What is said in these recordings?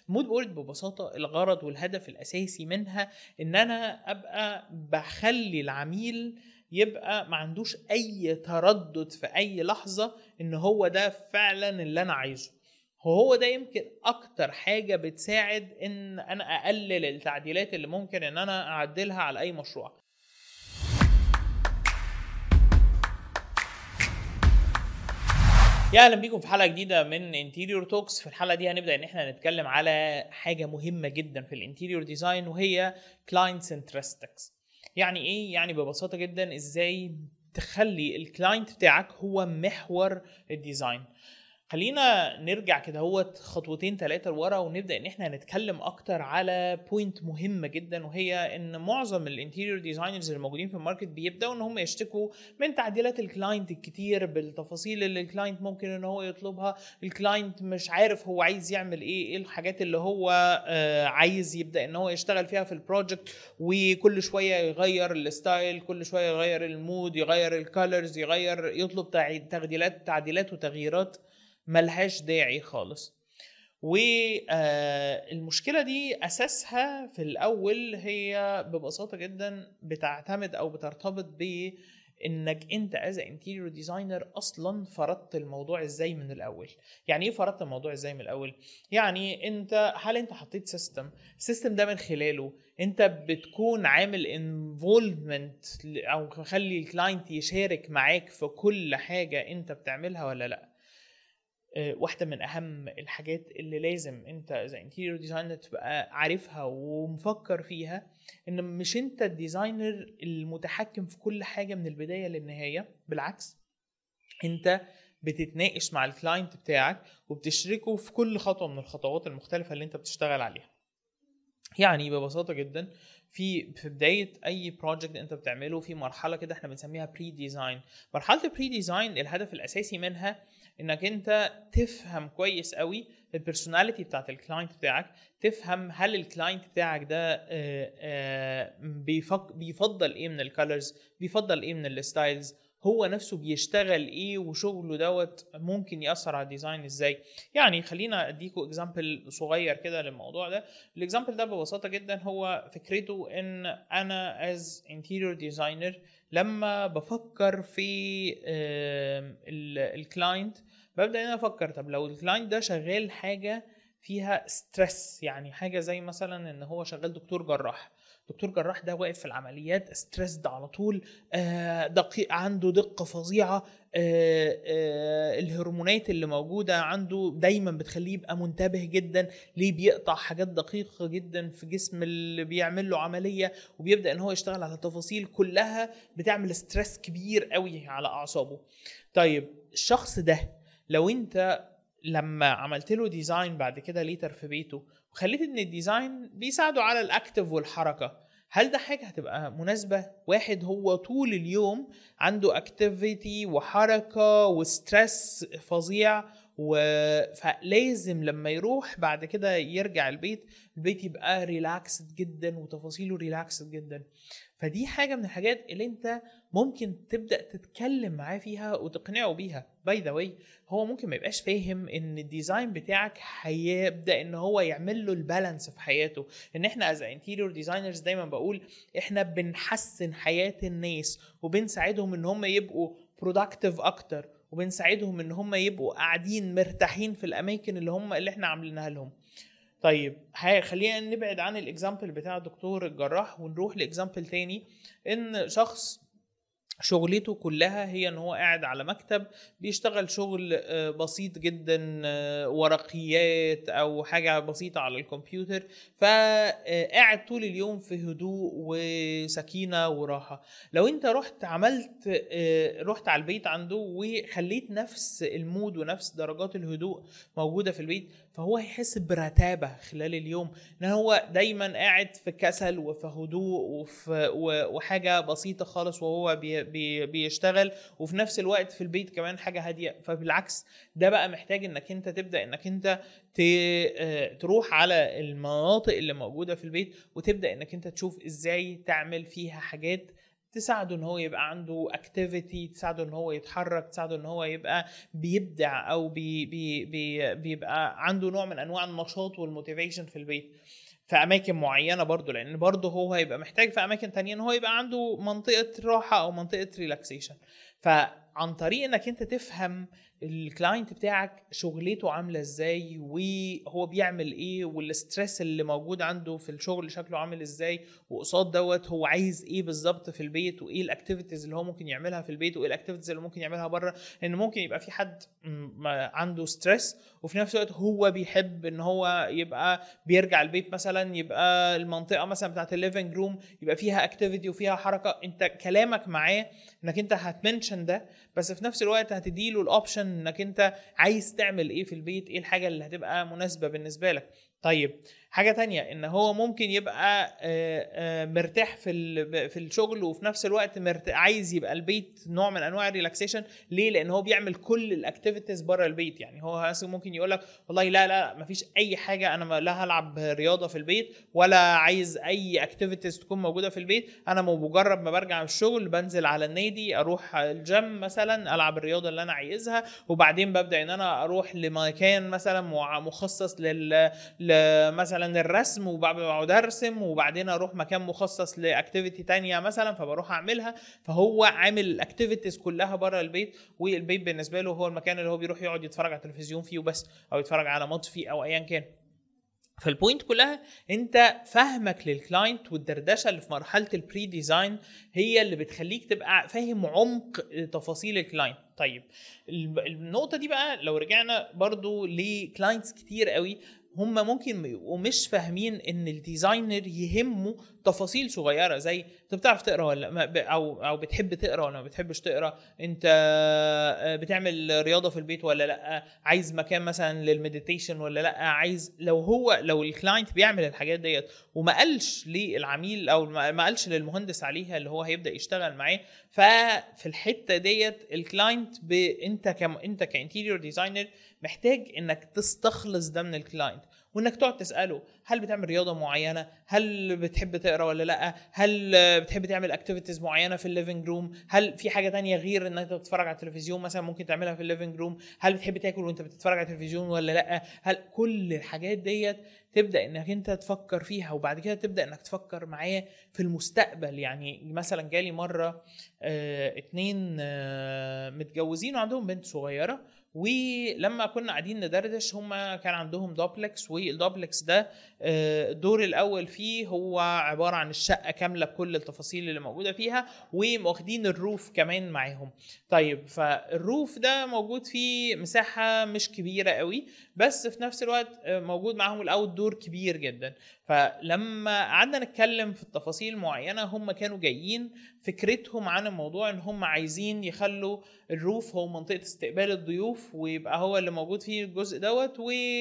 المود بورد ببساطه الغرض والهدف الاساسي منها ان انا ابقى بخلي العميل يبقى ما عندوش اي تردد في اي لحظه ان هو ده فعلا اللي انا عايزه وهو ده يمكن اكتر حاجه بتساعد ان انا اقلل التعديلات اللي ممكن ان انا اعدلها على اي مشروع يا اهلا بيكم في حلقه جديده من انتيريور توكس في الحلقه دي هنبدا ان احنا نتكلم على حاجه مهمه جدا في الانتيريور ديزاين وهي كلاينت سنترستكس يعني ايه يعني ببساطه جدا ازاي تخلي الكلاينت بتاعك هو محور الديزاين خلينا نرجع كده هو خطوتين ثلاثة لورا ونبدأ إن احنا نتكلم أكتر على بوينت مهمة جدا وهي إن معظم الانتيريور ديزاينرز اللي موجودين في الماركت بيبدأوا إن هم يشتكوا من تعديلات الكلاينت الكتير بالتفاصيل اللي الكلاينت ممكن إن هو يطلبها، الكلاينت مش عارف هو عايز يعمل إيه، إيه الحاجات اللي هو آه عايز يبدأ إن هو يشتغل فيها في البروجكت وكل شوية يغير الستايل، كل شوية يغير المود، يغير الكالرز، يغير يطلب تعديلات تعديلات وتغييرات ملهاش داعي خالص والمشكله دي اساسها في الاول هي ببساطه جدا بتعتمد او بترتبط ب انك انت از انتيريور ديزاينر اصلا فرضت الموضوع ازاي من الاول يعني ايه فرضت الموضوع ازاي من الاول يعني انت هل انت حطيت سيستم السيستم ده من خلاله انت بتكون عامل انفولفمنت او مخلي الكلاينت يشارك معاك في كل حاجه انت بتعملها ولا لا واحده من اهم الحاجات اللي لازم انت زي انتيريور ديزاينر تبقى عارفها ومفكر فيها ان مش انت الديزاينر المتحكم في كل حاجه من البدايه للنهايه بالعكس انت بتتناقش مع الكلاينت بتاعك وبتشركه في كل خطوه من الخطوات المختلفه اللي انت بتشتغل عليها يعني ببساطه جدا في في بدايه اي بروجكت انت بتعمله في مرحله كده احنا بنسميها بري ديزاين مرحله البري ديزاين الهدف الاساسي منها انك انت تفهم كويس قوي البيرسوناليتي بتاعت الكلاينت بتاعك تفهم هل الكلاينت بتاعك ده بيفضل ايه من الكالرز بيفضل ايه من الستايلز هو نفسه بيشتغل ايه وشغله دوت ممكن ياثر على الديزاين ازاي يعني خلينا اديكم اكزامبل صغير كده للموضوع ده الاكزامبل ده ببساطه جدا هو فكرته ان انا از انتيريور ديزاينر لما بفكر في الكلاينت ببدا ان انا افكر طب لو الكلاينت ده شغال حاجه فيها ستريس يعني حاجه زي مثلا ان هو شغال دكتور جراح دكتور جراح ده واقف في العمليات ستريسد على طول آه دقيق عنده دقه فظيعه آه آه الهرمونات اللي موجوده عنده دايما بتخليه يبقى منتبه جدا ليه بيقطع حاجات دقيقه جدا في جسم اللي بيعمل له عمليه وبيبدا ان هو يشتغل على تفاصيل كلها بتعمل ستريس كبير قوي على اعصابه طيب الشخص ده لو انت لما عملت له ديزاين بعد كده ليتر في بيته وخليت ان الديزاين بيساعده على الاكتف والحركه هل ده حاجه هتبقى مناسبه واحد هو طول اليوم عنده اكتيفيتي وحركه وستريس فظيع و... فلازم لما يروح بعد كده يرجع البيت البيت يبقى ريلاكسد جدا وتفاصيله ريلاكسد جدا فدي حاجه من الحاجات اللي انت ممكن تبدا تتكلم معاه فيها وتقنعه بيها باي ذا واي هو ممكن ما يبقاش فاهم ان الديزاين بتاعك هيبدا ان هو يعمل له البالانس في حياته ان احنا از انتيريور ديزاينرز دايما بقول احنا بنحسن حياه الناس وبنساعدهم ان هم يبقوا برودكتيف اكتر وبنساعدهم ان هم يبقوا قاعدين مرتاحين في الاماكن اللي هم اللي احنا عاملينها لهم طيب خلينا نبعد عن الاكزامبل بتاع الدكتور الجراح ونروح لاكزامبل تاني ان شخص شغلته كلها هي ان هو قاعد على مكتب بيشتغل شغل بسيط جدا ورقيات او حاجه بسيطه على الكمبيوتر فقاعد طول اليوم في هدوء وسكينه وراحه لو انت رحت عملت رحت على البيت عنده وخليت نفس المود ونفس درجات الهدوء موجوده في البيت فهو هيحس برتابه خلال اليوم ان هو دايما قاعد في كسل وفي هدوء وفي وحاجه بسيطه خالص وهو بي بي بيشتغل وفي نفس الوقت في البيت كمان حاجه هاديه فبالعكس ده بقى محتاج انك انت تبدا انك انت تروح على المناطق اللي موجوده في البيت وتبدا انك انت تشوف ازاي تعمل فيها حاجات تساعده ان هو يبقى عنده اكتيفيتي تساعده ان هو يتحرك تساعده ان هو يبقى بيبدع او بي بي بي بيبقى عنده نوع من انواع النشاط والموتيفيشن في البيت في اماكن معينه برضه لان برضه هو هيبقى محتاج في اماكن تانية ان هو يبقى عنده منطقه راحه او منطقه ريلاكسيشن فعن طريق انك انت تفهم الكلاينت بتاعك شغلته عامله ازاي وهو بيعمل ايه والستريس اللي موجود عنده في الشغل شكله عامل ازاي وقصاد دوت هو عايز ايه بالظبط في البيت وايه الاكتيفيتيز اللي هو ممكن يعملها في البيت وايه الاكتيفيتيز اللي ممكن يعملها بره لان ممكن يبقى في حد عنده ستريس وفي نفس الوقت هو بيحب ان هو يبقى بيرجع البيت مثلا يبقى المنطقه مثلا بتاعت الليفنج روم يبقى فيها اكتيفيتي وفيها حركه انت كلامك معاه انك انت هتمنشن ده بس في نفس الوقت هتديله الاوبشن انك انت عايز تعمل ايه في البيت ايه الحاجه اللي هتبقى مناسبه بالنسبه لك طيب حاجه تانية ان هو ممكن يبقى مرتاح في في الشغل وفي نفس الوقت عايز يبقى البيت نوع من انواع الريلاكسيشن ليه لان هو بيعمل كل الاكتيفيتيز بره البيت يعني هو ممكن يقول لك والله لا لا ما فيش اي حاجه انا لا هلعب رياضه في البيت ولا عايز اي اكتيفيتيز تكون موجوده في البيت انا مجرد ما برجع من الشغل بنزل على النادي اروح الجيم مثلا العب الرياضه اللي انا عايزها وبعدين ببدا ان انا اروح لمكان مثلا مخصص لل مثلا الرسم وبقعد ارسم وبعدين اروح مكان مخصص لاكتيفيتي تانية مثلا فبروح اعملها فهو عامل الاكتيفيتيز كلها بره البيت والبيت بالنسبه له هو المكان اللي هو بيروح يقعد يتفرج على التلفزيون فيه وبس او يتفرج على ماتش فيه او ايا كان فالبوينت كلها انت فهمك للكلاينت والدردشه اللي في مرحله البري ديزاين هي اللي بتخليك تبقى فاهم عمق تفاصيل الكلاينت طيب النقطه دي بقى لو رجعنا برضو لكلاينتس كتير قوي هم ممكن يبقوا مش فاهمين ان الديزاينر يهمه تفاصيل صغيره زي انت بتعرف تقرا ولا او او بتحب تقرا ولا ما بتحبش تقرا انت بتعمل رياضه في البيت ولا لا عايز مكان مثلا للمديتيشن ولا لا عايز لو هو لو الكلاينت بيعمل الحاجات ديت وما قالش للعميل او ما قالش للمهندس عليها اللي هو هيبدا يشتغل معاه ففي الحته ديت الكلاينت ب... انت كم انت كانتيريور ديزاينر محتاج انك تستخلص ده من الكلاينت وانك تقعد تساله هل بتعمل رياضه معينه هل بتحب تقرا ولا لا هل بتحب تعمل اكتيفيتيز معينه في الليفنج روم هل في حاجه تانية غير انك تتفرج على التلفزيون مثلا ممكن تعملها في الليفنج روم هل بتحب تاكل وانت بتتفرج على التلفزيون ولا لا هل كل الحاجات ديت تبدا انك انت تفكر فيها وبعد كده تبدا انك تفكر معاه في المستقبل يعني مثلا جالي مره اه اتنين اه متجوزين وعندهم بنت صغيره ولما كنا قاعدين ندردش هم كان عندهم دوبلكس والدوبلكس ده الدور الاول فيه هو عباره عن الشقه كامله بكل التفاصيل اللي موجوده فيها واخدين الروف كمان معاهم طيب فالروف ده موجود فيه مساحه مش كبيره قوي بس في نفس الوقت موجود معاهم الاوت دور كبير جدا فلما قعدنا نتكلم في التفاصيل معينه هم كانوا جايين فكرتهم عن الموضوع ان هم عايزين يخلوا الروف هو منطقه استقبال الضيوف ويبقى هو اللي موجود فيه الجزء دوت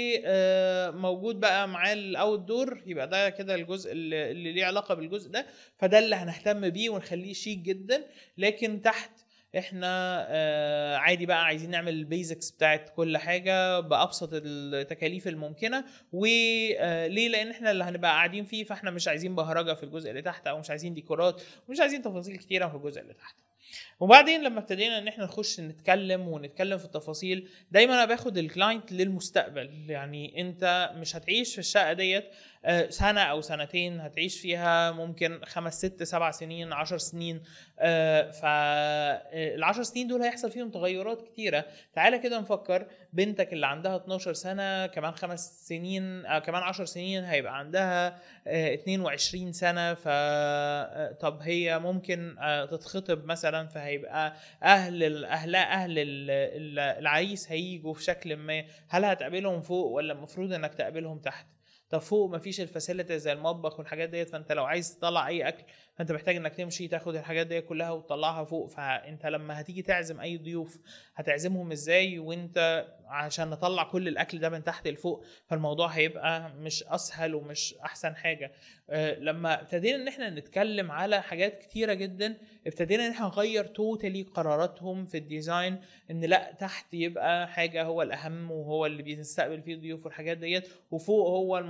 وموجود بقى معاه الاوت دور يبقى ده كده الجزء اللي ليه علاقه بالجزء ده فده اللي هنهتم بيه ونخليه شيك جدا لكن تحت احنا آه عادي بقى عايزين نعمل البيزكس بتاعت كل حاجه بابسط التكاليف الممكنه وليه لان احنا اللي هنبقى قاعدين فيه فاحنا مش عايزين بهرجه في الجزء اللي تحت او مش عايزين ديكورات ومش عايزين تفاصيل كتيره في الجزء اللي تحت وبعدين لما ابتدينا ان احنا نخش نتكلم ونتكلم في التفاصيل دايما انا باخد الكلاينت للمستقبل يعني انت مش هتعيش في الشقه ديت سنه او سنتين هتعيش فيها ممكن خمس ست سبع سنين عشر سنين فالعشر سنين دول هيحصل فيهم تغيرات كتيره تعالى كده نفكر بنتك اللي عندها 12 سنه كمان خمس سنين أو كمان 10 سنين هيبقى عندها 22 سنه ف طب هي ممكن تتخطب مثلا فهيبقى اهل اهلها اهل العريس هيجوا في شكل ما هل هتقابلهم فوق ولا المفروض انك تقابلهم تحت طب فوق مفيش الفاسيلتي زي المطبخ والحاجات ديت فانت لو عايز تطلع اي اكل فانت محتاج انك تمشي تاخد الحاجات دي كلها وتطلعها فوق فانت لما هتيجي تعزم اي ضيوف هتعزمهم ازاي وانت عشان نطلع كل الاكل ده من تحت لفوق فالموضوع هيبقى مش اسهل ومش احسن حاجه لما ابتدينا ان احنا نتكلم على حاجات كتيره جدا ابتدينا ان احنا نغير توتالي قراراتهم في الديزاين ان لا تحت يبقى حاجه هو الاهم وهو اللي بيستقبل فيه الضيوف والحاجات ديت وفوق هو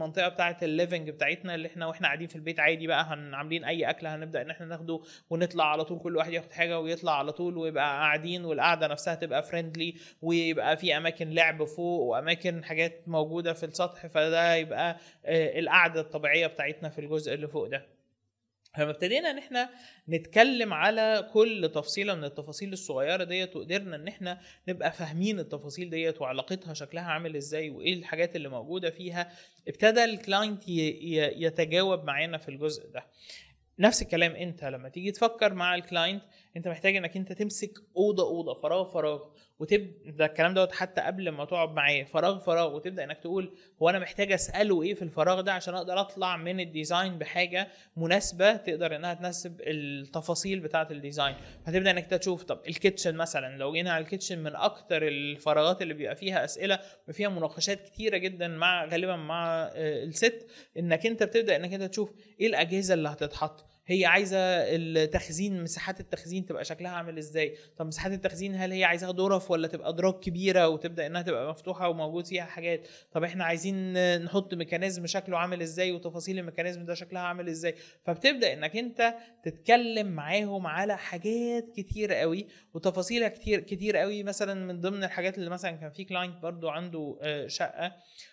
المنطقه بتاعه الليفنج بتاعتنا اللي احنا واحنا قاعدين في البيت عادي بقى هن عاملين اي اكل هنبدا ان احنا ناخده ونطلع على طول كل واحد ياخد حاجه ويطلع على طول ويبقى قاعدين والقعده نفسها تبقى فريندلي ويبقى في اماكن لعب فوق واماكن حاجات موجوده في السطح فده يبقى آه، القعده الطبيعيه بتاعتنا في الجزء اللي فوق ده فلما ابتدينا ان احنا نتكلم على كل تفصيله من التفاصيل الصغيره ديت وقدرنا ان احنا نبقى فاهمين التفاصيل ديت وعلاقتها شكلها عامل ازاي وايه الحاجات اللي موجوده فيها ابتدى الكلاينت ي- ي- يتجاوب معانا في الجزء ده نفس الكلام انت لما تيجي تفكر مع الكلاينت انت محتاج انك انت تمسك اوضه اوضه فراغ فراغ وتب ده الكلام دوت حتى قبل ما تقعد معاه فراغ فراغ وتبدا انك تقول هو انا محتاج اساله ايه في الفراغ ده عشان اقدر اطلع من الديزاين بحاجه مناسبه تقدر انها تناسب التفاصيل بتاعه الديزاين فتبدا انك تشوف طب الكيتشن مثلا لو جينا على الكيتشن من اكتر الفراغات اللي بيبقى فيها اسئله وفيها مناقشات كتيره جدا مع غالبا مع آه، الست انك انت بتبدا انك انت تشوف ايه الاجهزه اللي هتتحط هي عايزه التخزين مساحات التخزين تبقى شكلها عامل ازاي طب مساحات التخزين هل هي عايزاها ظرف ولا تبقى ادراج كبيره وتبدا انها تبقى مفتوحه وموجود فيها حاجات طب احنا عايزين نحط ميكانيزم شكله عامل ازاي وتفاصيل الميكانيزم ده شكلها عامل ازاي فبتبدا انك انت تتكلم معاهم على حاجات كتير قوي وتفاصيلها كتير كتير قوي مثلا من ضمن الحاجات اللي مثلا كان في كلاينت برضو عنده آه، شقه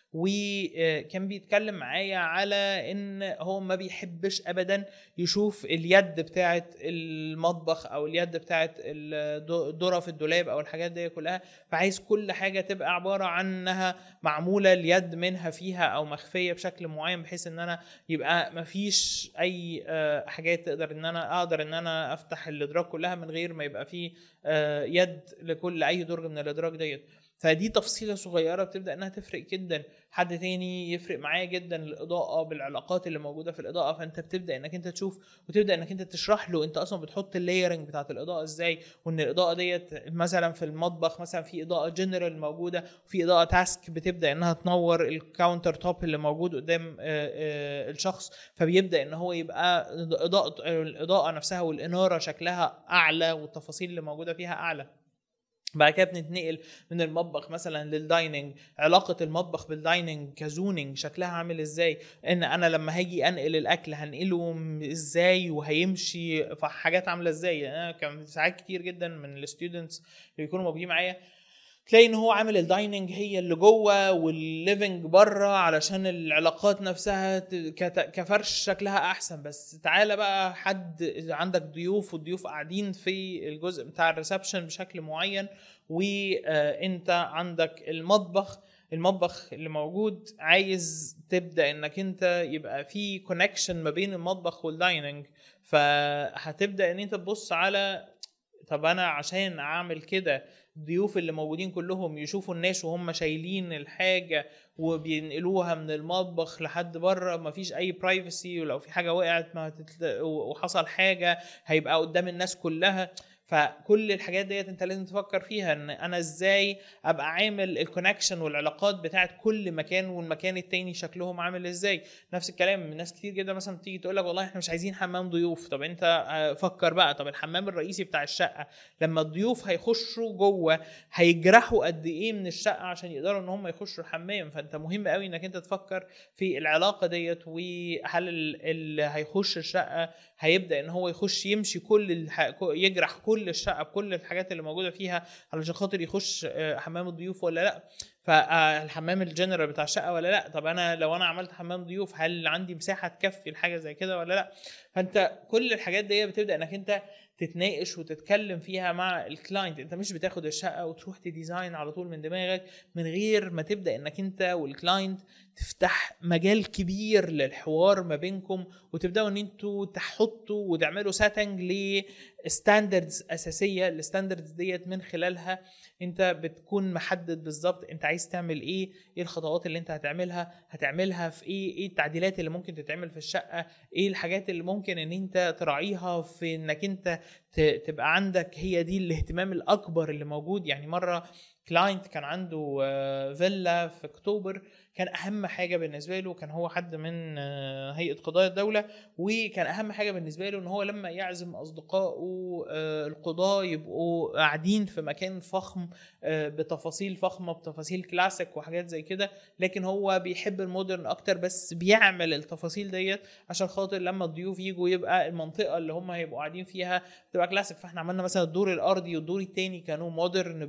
وكان بيتكلم معايا على ان هو ما بيحبش ابدا يشوف اليد بتاعه المطبخ او اليد بتاعه الذره في الدولاب او الحاجات دي كلها فعايز كل حاجه تبقى عباره عن انها معموله اليد منها فيها او مخفيه بشكل معين بحيث ان انا يبقى ما فيش اي آه، حاجات تقدر ان انا اقدر ان انا افتح الادراج كلها من غير ما يبقى فيه آه، يد لكل اي درج من الادراج ديت فدي تفصيله صغيره بتبدا انها تفرق جدا حد تاني يفرق معايا جدا الاضاءه بالعلاقات اللي موجوده في الاضاءه فانت بتبدا انك انت تشوف وتبدا انك انت تشرح له انت اصلا بتحط اللايرنج بتاعت الاضاءه ازاي وان الاضاءه ديت مثلا في المطبخ مثلا في اضاءه جنرال موجوده وفي اضاءه تاسك بتبدا انها تنور الكاونتر توب اللي موجود قدام آه، آه، الشخص فبيبدا ان هو يبقى اضاءه الاضاءه نفسها والاناره شكلها اعلى والتفاصيل اللي موجوده فيها اعلى بعد كده بنتنقل من المطبخ مثلا للدايننج علاقه المطبخ بالدايننج كزوننج شكلها عامل ازاي ان انا لما هاجي انقل الاكل هنقله م- ازاي وهيمشي في حاجات عامله ازاي يعني انا كان ساعات كتير جدا من الستودنتس اللي بيكونوا موجودين معايا تلاقي ان هو عامل الدايننج هي اللي جوه والليفنج بره علشان العلاقات نفسها ت- كت- كفرش شكلها احسن بس تعالى بقى حد عندك ضيوف والضيوف قاعدين في الجزء بتاع الريسبشن بشكل معين وانت عندك المطبخ المطبخ اللي موجود عايز تبدا انك انت يبقى في كونكشن ما بين المطبخ والدايننج فهتبدا ان انت تبص على طب انا عشان اعمل كده الضيوف اللي موجودين كلهم يشوفوا الناس وهم شايلين الحاجه وبينقلوها من المطبخ لحد بره مفيش اي برايفسي ولو في حاجه وقعت ما تتل... وحصل حاجه هيبقى قدام الناس كلها فكل الحاجات ديت انت لازم تفكر فيها ان انا ازاي ابقى عامل الكونكشن والعلاقات بتاعت كل مكان والمكان التاني شكلهم عامل ازاي نفس الكلام من ناس كتير جدا مثلا تيجي تقول لك والله احنا مش عايزين حمام ضيوف طب انت آه، فكر بقى طب الحمام الرئيسي بتاع الشقه لما الضيوف هيخشوا جوه هيجرحوا قد ايه من الشقه عشان يقدروا ان هم يخشوا الحمام فانت مهم قوي انك انت تفكر في العلاقه ديت وهل ال- اللي هيخش الشقه هيبدا ان هو يخش يمشي كل الح... يجرح كل الشقه بكل الحاجات اللي موجوده فيها علشان خاطر يخش آه، حمام الضيوف ولا لا فالحمام الجنرال بتاع الشقه ولا لا طب انا لو انا عملت حمام ضيوف هل عندي مساحه تكفي الحاجه زي كده ولا لا فانت كل الحاجات دي بتبدا انك انت تتناقش وتتكلم فيها مع الكلاينت انت مش بتاخد الشقه وتروح تديزاين على طول من دماغك من غير ما تبدا انك انت والكلاينت تفتح مجال كبير للحوار ما بينكم وتبداوا ان انتوا تحطوا وتعملوا سيتنج لستاندردز اساسيه الستاندردز ديت من خلالها انت بتكون محدد بالظبط انت عايز تعمل ايه ايه الخطوات اللي انت هتعملها هتعملها في ايه ايه التعديلات اللي ممكن تتعمل في الشقه ايه الحاجات اللي ممكن ان انت تراعيها في انك انت ت- تبقى عندك هي دي الاهتمام الاكبر اللي موجود يعني مره كلاينت كان عنده آه، فيلا في اكتوبر كان اهم حاجه بالنسبه له كان هو حد من آه، هيئه قضايا الدوله وكان اهم حاجه بالنسبه له ان هو لما يعزم اصدقائه آه، القضاه يبقوا قاعدين في مكان فخم آه، بتفاصيل فخمه بتفاصيل كلاسيك وحاجات زي كده لكن هو بيحب المودرن اكتر بس بيعمل التفاصيل ديت عشان خاطر لما الضيوف يجوا يبقى المنطقه اللي هم هيبقوا قاعدين فيها تبقى كلاسيك فاحنا عملنا مثلا الدور الارضي والدور التاني كانوا مودرن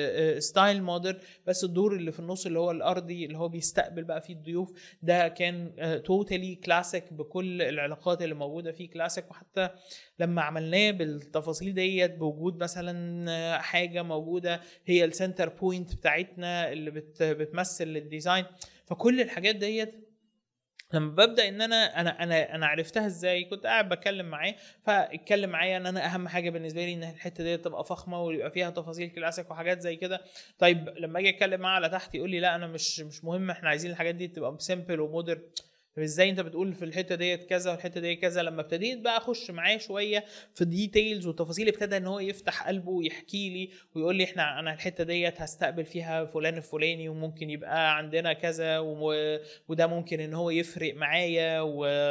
بستايل مودرن بس الدور اللي في النص اللي هو الارضي اللي هو بيستقبل بقى فيه الضيوف ده كان توتالي كلاسيك بكل العلاقات اللي موجوده فيه كلاسيك وحتى لما عملناه بالتفاصيل ديت بوجود مثلا آه، حاجه موجوده هي السنتر بوينت بتاعتنا اللي بت بتمثل الديزاين فكل الحاجات ديت لما ببدا ان انا انا انا انا عرفتها ازاي كنت قاعد بتكلم معاه فاتكلم معايا ان انا اهم حاجه بالنسبه لي ان الحته دي تبقى فخمه ويبقى فيها تفاصيل كلاسيك وحاجات زي كده طيب لما اجي اتكلم معاه على تحت يقول لي لا انا مش مش مهم احنا عايزين الحاجات دي تبقى سيمبل ومودرن طب ازاي انت بتقول في الحته ديت كذا والحته ديت كذا لما ابتديت بقى اخش معاه شويه في الديتيلز والتفاصيل ابتدى ان هو يفتح قلبه ويحكي لي ويقول لي احنا انا الحته ديت هستقبل فيها فلان الفلاني وممكن يبقى عندنا كذا و- وده ممكن ان هو يفرق معايا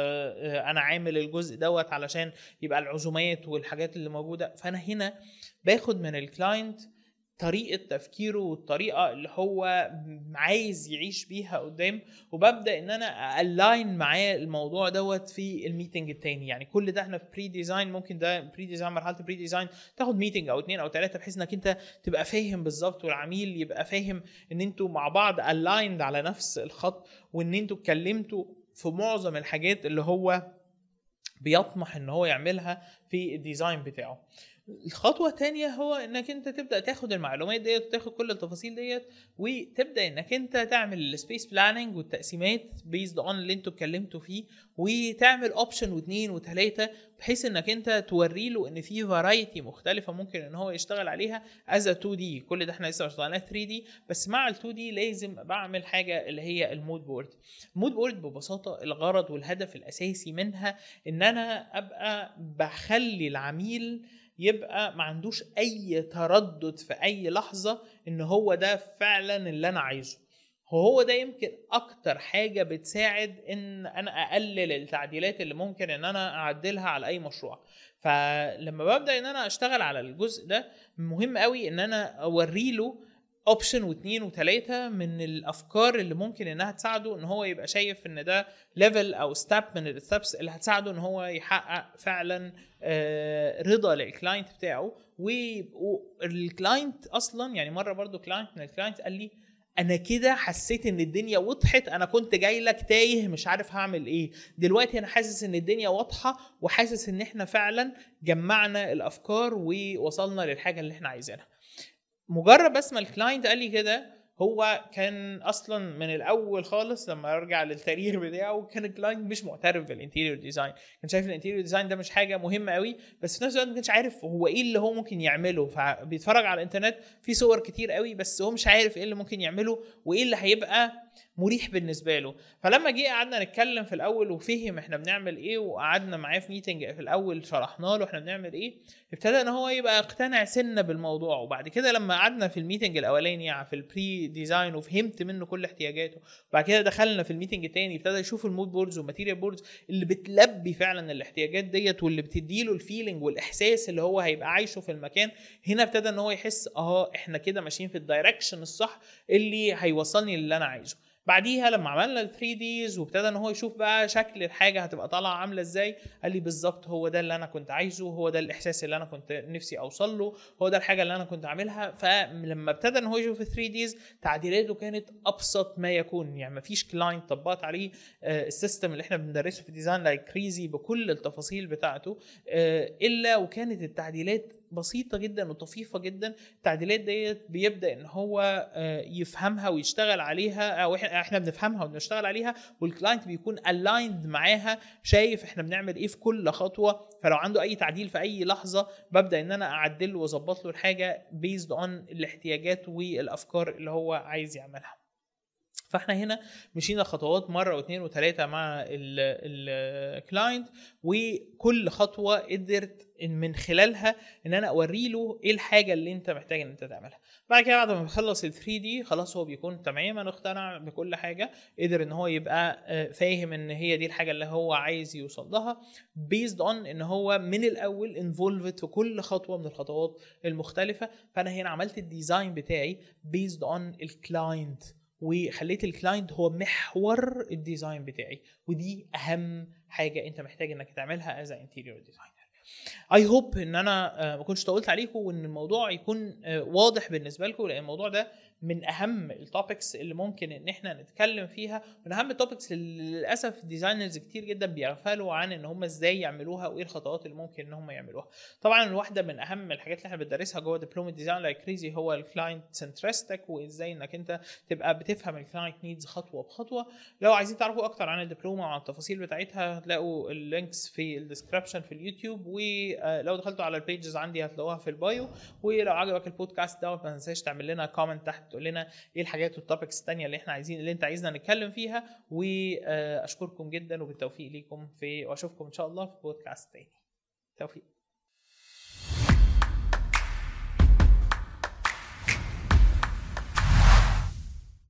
وانا عامل الجزء دوت علشان يبقى العزومات والحاجات اللي موجوده فانا هنا باخد من الكلاينت طريقه تفكيره والطريقه اللي هو عايز يعيش بيها قدام وببدا ان انا الاين معاه الموضوع دوت في الميتنج التاني يعني كل ده احنا في بري ديزاين ممكن ده بري ديزاين مرحله بري ديزاين تاخد ميتنج او اتنين او تلاته بحيث انك انت تبقى فاهم بالظبط والعميل يبقى فاهم ان انتوا مع بعض الايند على نفس الخط وان انتوا اتكلمتوا في معظم الحاجات اللي هو بيطمح ان هو يعملها في الديزاين بتاعه الخطوة التانية هو انك انت تبدأ تاخد المعلومات ديت وتاخد كل التفاصيل ديت وتبدأ انك انت تعمل السبيس بلاننج والتقسيمات بيزد اون اللي انتوا اتكلمتوا فيه وتعمل اوبشن واثنين وثلاثة بحيث انك انت توري له ان في فرايتي مختلفة ممكن ان هو يشتغل عليها از 2 دي كل ده احنا لسه ما اشتغلناه 3 دي بس مع ال 2 دي لازم بعمل حاجة اللي هي المود بورد المود بورد ببساطة الغرض والهدف الاساسي منها ان انا ابقى بخلي العميل يبقى ما عندوش اي تردد في اي لحظه ان هو ده فعلا اللي انا عايزه وهو ده يمكن اكتر حاجه بتساعد ان انا اقلل التعديلات اللي ممكن ان انا اعدلها على اي مشروع فلما ببدا ان انا اشتغل على الجزء ده مهم قوي ان انا اوري له اوبشن واثنين وثلاثه من الافكار اللي ممكن انها تساعده ان هو يبقى شايف ان ده ليفل او ستيب من الستبس اللي هتساعده ان هو يحقق فعلا آه، رضا للكلاينت بتاعه والكلاينت اصلا يعني مره برضو كلاينت من الكلاينت قال لي انا كده حسيت ان الدنيا وضحت انا كنت جاي لك تايه مش عارف هعمل ايه دلوقتي انا حاسس ان الدنيا واضحه وحاسس ان احنا فعلا جمعنا الافكار ووصلنا للحاجه اللي احنا عايزينها مجرد بس ما الكلاينت قال لي كده هو كان اصلا من الاول خالص لما ارجع للتاريخ بتاعه كان الكلاينت مش معترف بالانتيريور ديزاين كان شايف الانتيريور ديزاين ده مش حاجه مهمه قوي بس في نفس الوقت ما كانش عارف هو ايه اللي هو ممكن يعمله فبيتفرج على الانترنت في صور كتير قوي بس هو مش عارف ايه اللي ممكن يعمله وايه اللي هيبقى مريح بالنسبه له فلما جه قعدنا نتكلم في الاول وفهم احنا بنعمل ايه وقعدنا معاه في ميتنج في الاول شرحنا له احنا بنعمل ايه ابتدى ان هو يبقى اقتنع سنه بالموضوع وبعد كده لما قعدنا في الميتنج الاولاني يعني في البري ديزاين وفهمت منه كل احتياجاته وبعد كده دخلنا في الميتنج التاني ابتدى يشوف المود بوردز والماتيريال بوردز اللي بتلبي فعلا الاحتياجات ديت واللي بتديله الفيلينج والاحساس اللي هو هيبقى عايشه في المكان هنا ابتدى ان هو يحس اه احنا كده ماشيين في الدايركشن الصح اللي هيوصلني للي انا عايزه بعديها لما عملنا ال 3 ديز وابتدى ان هو يشوف بقى شكل الحاجه هتبقى طالعه عامله ازاي قال لي بالظبط هو ده اللي انا كنت عايزه هو ده الاحساس اللي انا كنت نفسي اوصل له هو ده الحاجه اللي انا كنت عاملها فلما ابتدى ان هو يشوف ال 3 ديز تعديلاته كانت ابسط ما يكون يعني ما فيش كلاينت طبقت عليه آه، السيستم اللي احنا بندرسه في الديزاين لايك كريزي بكل التفاصيل بتاعته آه، الا وكانت التعديلات بسيطة جدا وطفيفة جدا التعديلات ديت بيبدأ ان هو آه، يفهمها ويشتغل عليها او احنا إحنا بنفهمها وبنشتغل عليها والكلاينت بيكون الايند معاها شايف احنا بنعمل ايه في كل خطوة فلو عنده اي تعديل في اي لحظة ببدأ ان انا اعدل له واظبط له الحاجة بيزد اون الاحتياجات والافكار اللي هو عايز يعملها فاحنا هنا مشينا خطوات مره واثنين وثلاثه مع الكلاينت وكل خطوه قدرت إن من خلالها ان انا اوري له ايه الحاجه اللي انت محتاج ان انت تعملها بعد كده بعد ما بيخلص ال 3 دي خلاص هو بيكون تماما اقتنع بكل حاجه قدر ان هو يبقى آه، فاهم ان هي دي الحاجه اللي هو عايز يوصل لها بيزد اون ان هو من الاول انفولفد في كل خطوه من الخطوات المختلفه فانا هنا عملت الديزاين بتاعي بيزد اون الكلاينت وخليت الكلاينت هو محور الديزاين بتاعي ودي اهم حاجه انت محتاج انك تعملها از انتيريور ديزاينر اي هوب ان انا آه، ما كنتش طولت عليكم وان الموضوع يكون آه، واضح بالنسبه لكم لان الموضوع ده من اهم التوبكس اللي ممكن ان احنا نتكلم فيها من اهم التوبكس اللي للاسف ديزاينرز كتير جدا بيغفلوا عن ان هم ازاي يعملوها وايه الخطوات اللي ممكن ان هم يعملوها طبعا واحده من اهم الحاجات اللي احنا بندرسها جوه دبلوم الديزاين لايك كريزي هو الكلاينت سنترستك وازاي انك انت تبقى بتفهم الكلاينت نيدز خطوه بخطوه لو عايزين تعرفوا اكتر عن الدبلومه وعن التفاصيل بتاعتها هتلاقوا اللينكس في الديسكربشن في اليوتيوب ولو دخلتوا على البيجز عندي هتلاقوها في البايو ولو عجبك البودكاست دوت ما تنساش تعمل لنا كومنت تحت تقول لنا ايه الحاجات والتوبكس الثانيه اللي احنا عايزين اللي انت عايزنا نتكلم فيها واشكركم جدا وبالتوفيق ليكم في واشوفكم ان شاء الله في بودكاست تاني توفيق